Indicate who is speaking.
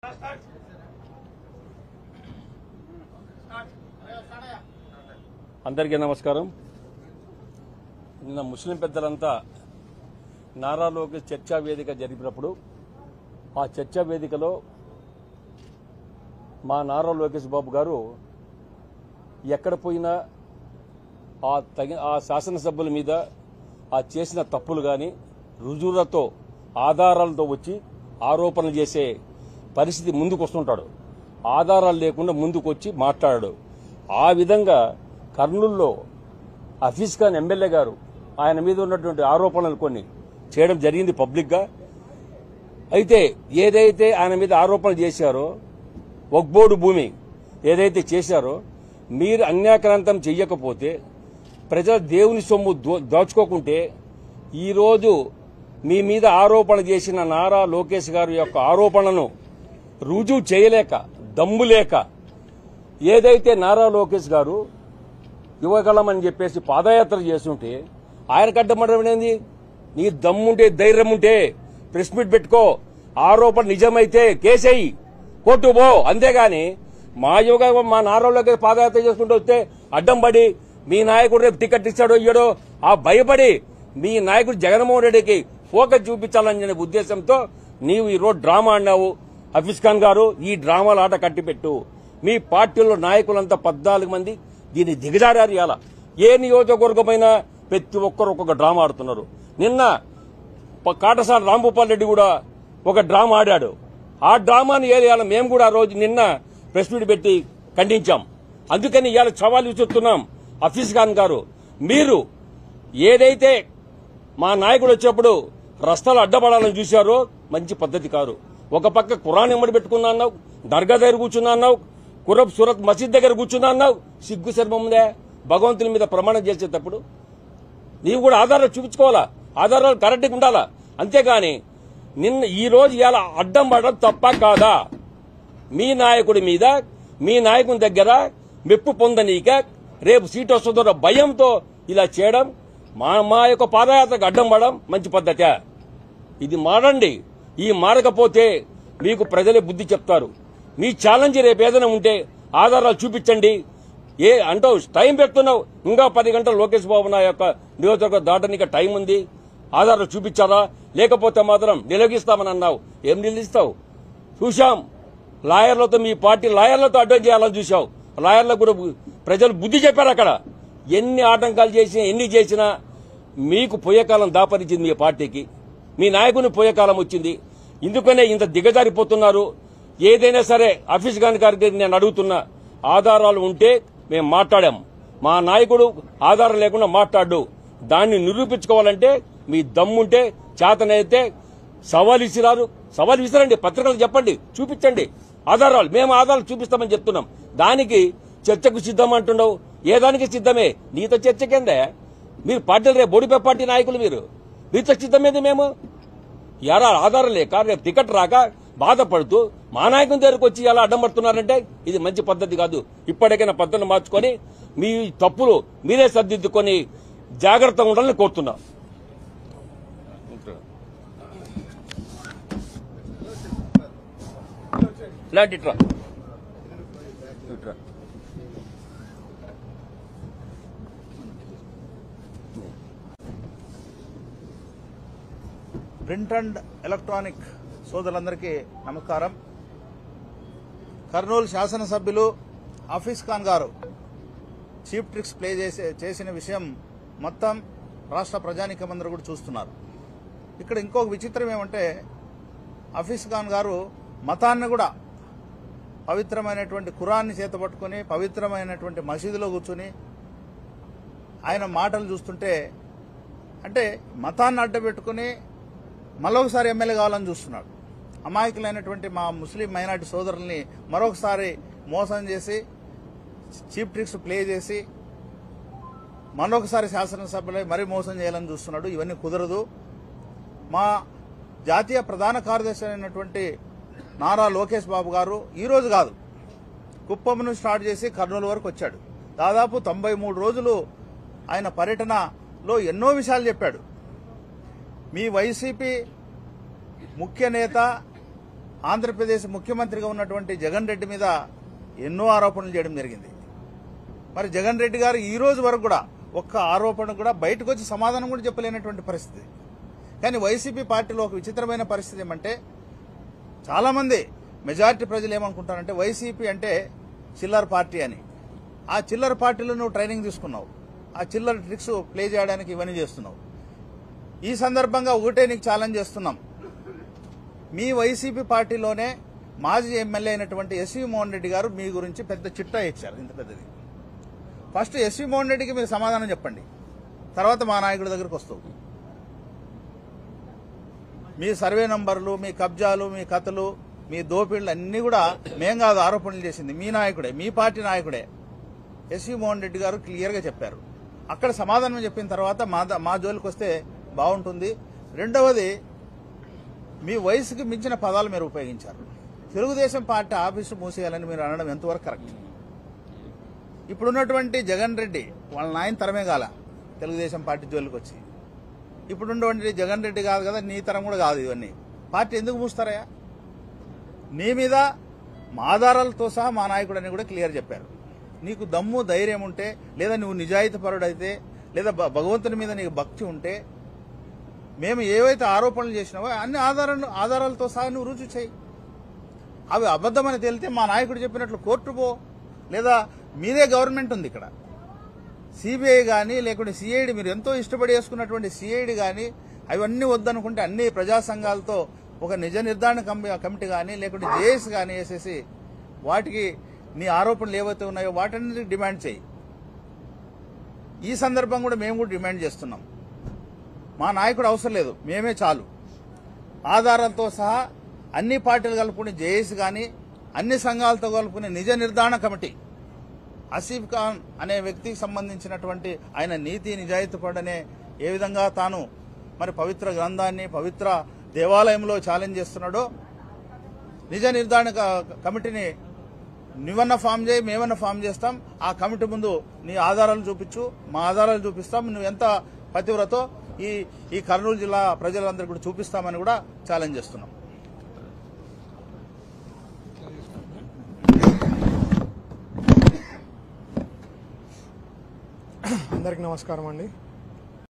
Speaker 1: అందరికీ నమస్కారం నిన్న ముస్లిం పెద్దలంతా నారా లోకేష్ చర్చా వేదిక జరిపినప్పుడు ఆ చర్చా వేదికలో మా నారా లోకేష్ బాబు గారు ఎక్కడ పోయినా ఆ తగి ఆ శాసనసభ్యుల మీద ఆ చేసిన తప్పులు కానీ రుజువులతో ఆధారాలతో వచ్చి ఆరోపణలు చేసే పరిస్థితి ముందుకు వస్తుంటాడు ఆధారాలు లేకుండా ముందుకు వచ్చి మాట్లాడాడు ఆ విధంగా కర్నూలులో హఫీజ్ ఖాన్ ఎమ్మెల్యే గారు ఆయన మీద ఉన్నటువంటి ఆరోపణలు కొన్ని చేయడం జరిగింది పబ్లిక్గా అయితే ఏదైతే ఆయన మీద ఆరోపణలు చేశారో ఒగ్బోడు భూమి ఏదైతే చేశారో మీరు అన్యాక్రాంతం చెయ్యకపోతే ప్రజల దేవుని సొమ్ము దో- దోచుకోకుంటే ఈరోజు మీ మీద ఆరోపణ చేసిన నారా లోకేష్ గారి యొక్క ఆరోపణలను రుజువు చేయలేక దమ్ము లేక ఏదైతే నారా లోకేష్ గారు యువగలం చెప్పేసి పాదయాత్ర చేస్తుంటే ఆయన కడ్డమడం ఏంది నీ దమ్ముంటే ధైర్యం ఉంటే ప్రెస్ మీట్ పెట్టుకో ఆరోపణ నిజమైతే కేసేయి కోర్టు పో అంతేగాని మా యువక మా నారా లోకేష్ పాదయాత్ర చేసుకుంటూ వస్తే అడ్డం పడి మీ నాయకుడు రేపు టికెట్ ఇస్తాడో ఇయ్యడో ఆ భయపడి మీ నాయకుడు జగన్మోహన్ రెడ్డికి ఫోకస్ చూపించాలనే ఉద్దేశంతో నీవు ఈ రోజు డ్రామా అన్నావు హఫీజ్ ఖాన్ గారు ఈ డ్రామాల ఆట కట్టిపెట్టు మీ పార్టీలో నాయకులంతా పద్నాలుగు మంది దీన్ని దిగజారారు ఇవాళ ఏ నియోజకవర్గమైనా ప్రతి ఒక్కరు ఒక్కొక్క డ్రామా ఆడుతున్నారు నిన్న ప- కాటసాని రాంభూపాల్ రెడ్డి కూడా ఒక డ్రామా ఆడాడు ఆ డ్రామాని ఏరియాలో మేము కూడా ఆ రోజు నిన్న ప్రెస్ మీట్ పెట్టి ఖండించాం అందుకని ఇవాళ సవాల్ విసురుతున్నాం హఫీజ్ ఖాన్ గారు మీరు ఏదైతే మా నాయకుడు వచ్చినప్పుడు రస్తాలు అడ్డపడాలని చూశారో మంచి పద్ధతి కాదు ఒక పక్క ఖురాన్ ఎమ్మడి పెట్టుకున్నా అన్నావు దర్గా దగ్గర కూర్చున్నా అన్నావు కురబ్ సూరత్ మసీద్ దగ్గర కూర్చున్నా అన్నావు సిగ్గు శర్మ ఉందే భగవంతుని మీద ప్రమాణం చేసేటప్పుడు నీవు కూడా ఆధారాలు చూపించుకోవాలా ఆధారాలు కరెక్ట్గా ఉండాలా అంతేగాని నిన్న ఈ రోజు ఇలా అడ్డం పడడం తప్ప కాదా మీ నాయకుడి మీద మీ నాయకుని దగ్గర మెప్పు పొందనీక రేపు సీట్ వస్తుందో భయంతో ఇలా చేయడం మా మా యొక్క పాదయాత్రకు అడ్డం పడడం మంచి పద్ధతే ఇది మారండి ఈ మారకపోతే మీకు ప్రజలే బుద్ధి చెప్తారు మీ ఛాలెంజ్ రేపు ఏదైనా ఉంటే ఆధారాలు చూపించండి ఏ అంటావు టైం పెడుతున్నావు ఇంకా పది గంటలు లోకేష్ బాబు నా యొక్క నియోజకవర్గం దాటనికి టైం ఉంది ఆధారాలు చూపించారా లేకపోతే మాత్రం నిలగిస్తామని అన్నావు ఏం నిలదీస్తావు చూశాం లాయర్లతో మీ పార్టీ లాయర్లతో అడ్డం చేయాలని చూశావు లాయర్లకు కూడా బు- ప్రజలు బుద్ధి చెప్పారు అక్కడ ఎన్ని ఆటంకాలు చేసినా ఎన్ని చేసినా మీకు పోయేకాలం దాపరించింది మీ పార్టీకి మీ నాయకుని పోయేకాలం వచ్చింది ఇందుకనే ఇంత దిగజారిపోతున్నారు ఏదైనా సరే ఆఫీస్ గాని గారికి నేను అడుగుతున్నా ఆధారాలు ఉంటే మేము మాట్లాడాం మా నాయకుడు ఆధారం లేకుండా మాట్లాడు దాన్ని నిరూపించుకోవాలంటే మీ దమ్ముంటే చేతనైతే సవాల్ ఇసిరారు సవాల్ విసిరండి పత్రికలు చెప్పండి చూపించండి ఆధారాలు మేము ఆధారాలు చూపిస్తామని చెప్తున్నాం దానికి చర్చకు సిద్ధం అంటున్నావు ఏ దానికి సిద్ధమే నీతో చర్చకేందే మీరు పార్టీలు రేపు బోడిపే పార్టీ నాయకులు మీరు మీతో సిద్ధమేది మేము ఎరా ఆధారం లేక రేపు టికెట్ రాక బాధపడుతూ మా నాయకుని దగ్గరకు వచ్చి ఎలా అడ్డం పడుతున్నారంటే ఇది మంచి పద్ధతి కాదు ఇప్పటికైనా పద్ధతిని మార్చుకొని మీ తప్పులు మీరే సర్దిద్దుకొని జాగ్రత్తగా ఉండాలని కోరుతున్నా ఇలాంటి ఇట్రా ఇట్రా
Speaker 2: ప్రింట్ అండ్ ఎలక్ట్రానిక్ సోదరులందరికీ నమస్కారం కర్నూలు శాసనసభ్యులు హఫీజ్ ఖాన్ గారు చీప్ ట్రిక్స్ ప్లే చేసే చేసిన విషయం మొత్తం రాష్ట్ర ప్రజానికమందరూ కూడా చూస్తున్నారు ఇక్కడ ఇంకొక విచిత్రం ఏమంటే హఫీజ్ ఖాన్ గారు మతాన్ని కూడా పవిత్రమైనటువంటి ఖురాన్ని చేతపట్టుకుని పవిత్రమైనటువంటి మసీదులో కూర్చుని ఆయన మాటలు చూస్తుంటే అంటే మతాన్ని అడ్డబెట్టుకుని మరొకసారి ఎమ్మెల్యే కావాలని చూస్తున్నాడు అమాయకులైనటువంటి మా ముస్లిం మైనార్టీ సోదరుల్ని మరొకసారి మోసం చేసి చీప్ ట్రిక్స్ ప్లే చేసి మరొకసారి శాసనసభలో మరీ మోసం చేయాలని చూస్తున్నాడు ఇవన్నీ కుదరదు మా జాతీయ ప్రధాన కార్యదర్శి అయినటువంటి నారా లోకేష్ బాబు గారు ఈరోజు కాదు కుప్పం నుంచి స్టార్ట్ చేసి కర్నూలు వరకు వచ్చాడు దాదాపు తొంభై మూడు రోజులు ఆయన పర్యటనలో ఎన్నో విషయాలు చెప్పాడు మీ వైసీపీ ముఖ్య నేత ఆంధ్రప్రదేశ్ ముఖ్యమంత్రిగా ఉన్నటువంటి జగన్ రెడ్డి మీద ఎన్నో ఆరోపణలు చేయడం జరిగింది మరి జగన్ రెడ్డి గారు ఈ రోజు వరకు కూడా ఒక్క ఆరోపణ కూడా బయటకు వచ్చి సమాధానం కూడా చెప్పలేనటువంటి పరిస్థితి కానీ వైసీపీ పార్టీలో ఒక విచిత్రమైన పరిస్థితి ఏమంటే చాలా మంది మెజారిటీ ప్రజలు ఏమనుకుంటారంటే వైసీపీ అంటే చిల్లర పార్టీ అని ఆ చిల్లర పార్టీలో నువ్వు ట్రైనింగ్ తీసుకున్నావు ఆ చిల్లర ట్రిక్స్ ప్లే చేయడానికి ఇవన్నీ చేస్తున్నావు ఈ సందర్భంగా ఒకటే నీకు ఛాలెంజ్ చేస్తున్నాం మీ వైసీపీ పార్టీలోనే మాజీ ఎమ్మెల్యే అయినటువంటి ఎస్వి మోహన్ రెడ్డి గారు మీ గురించి పెద్ద చిట్టా ఇచ్చారు ఇంత పెద్దది ఫస్ట్ ఎస్వి మోహన్ రెడ్డికి మీరు సమాధానం చెప్పండి తర్వాత మా నాయకుడి దగ్గరకు వస్తావు మీ సర్వే నంబర్లు మీ కబ్జాలు మీ కథలు మీ దోపిళ్ళు అన్ని కూడా మేం కాదు ఆరోపణలు చేసింది మీ నాయకుడే మీ పార్టీ నాయకుడే ఎస్వి మోహన్ రెడ్డి గారు క్లియర్గా చెప్పారు అక్కడ సమాధానం చెప్పిన తర్వాత మా ద- మా జోలికి వస్తే బాగుంటుంది రెండవది మీ వయసుకి మించిన పదాలు మీరు ఉపయోగించారు తెలుగుదేశం పార్టీ ఆఫీసు మూసేయాలని మీరు అనడం ఎంతవరకు కరెక్ట్ ఇప్పుడున్నటువంటి జగన్ రెడ్డి వాళ్ళ నాయన తరమే కాల తెలుగుదేశం పార్టీ జోలికి వచ్చి ఇప్పుడున్నటువంటి జగన్ రెడ్డి కాదు కదా నీ తరం కూడా కాదు ఇవన్నీ పార్టీ ఎందుకు మూస్తారయ్యా నీ మీద మా ఆధారాలతో సహా మా నాయకుడు అని కూడా క్లియర్ చెప్పారు నీకు దమ్ము ధైర్యం ఉంటే లేదా నువ్వు నిజాయితీ పరుడైతే లేదా భ- భగవంతుని మీద నీకు భక్తి ఉంటే మేము ఏవైతే ఆరోపణలు చేసినావో అన్ని ఆధారాలు ఆధారాలతో సహా నువ్వు రుజువు చేయి అవి అబద్ధమని తేలితే మా నాయకుడు చెప్పినట్లు కోర్టు పో లేదా మీదే గవర్నమెంట్ ఉంది ఇక్కడ సిబిఐ కానీ లేకుంటే సిఐడి మీరు ఎంతో ఇష్టపడి వేసుకున్నటువంటి సిఐడి కానీ అవన్నీ వద్దనుకుంటే అన్ని ప్రజా సంఘాలతో ఒక నిజ నిర్ధారణ కమి- కమిటీ కానీ లేకుంటే జేఎస్ కానీ వేసేసి వాటికి నీ ఆరోపణలు ఏవైతే ఉన్నాయో వాటన్నిటికి డిమాండ్ చేయి ఈ సందర్భం కూడా మేము కూడా డిమాండ్ చేస్తున్నాం మా నాయకుడు అవసరం లేదు మేమే చాలు ఆధారాలతో సహా అన్ని పార్టీలు కలుపుకుని జేఏసీ కానీ అన్ని సంఘాలతో కలుపుకునే నిజ నిర్ధారణ కమిటీ ఆసిఫ్ ఖాన్ అనే వ్యక్తికి సంబంధించినటువంటి ఆయన నీతి నిజాయితీ పడనే ఏ విధంగా తాను మరి పవిత్ర గ్రంథాన్ని పవిత్ర దేవాలయంలో ఛాలెంజ్ చేస్తున్నాడో నిజ నిర్ధారణ క- కమిటీని నువ్వన్న ఫామ్ చేయి మేమన్నా ఫామ్ చేస్తాం ఆ కమిటీ ముందు నీ ఆధారాలు చూపించు మా ఆధారాలు చూపిస్తాం నువ్వు ఎంత పతివ్రతో ఈ ఈ కర్నూలు జిల్లా ప్రజలందరికీ కూడా చూపిస్తామని కూడా ఛాలెంజ్ చేస్తున్నాం
Speaker 3: అందరికి నమస్కారం అండి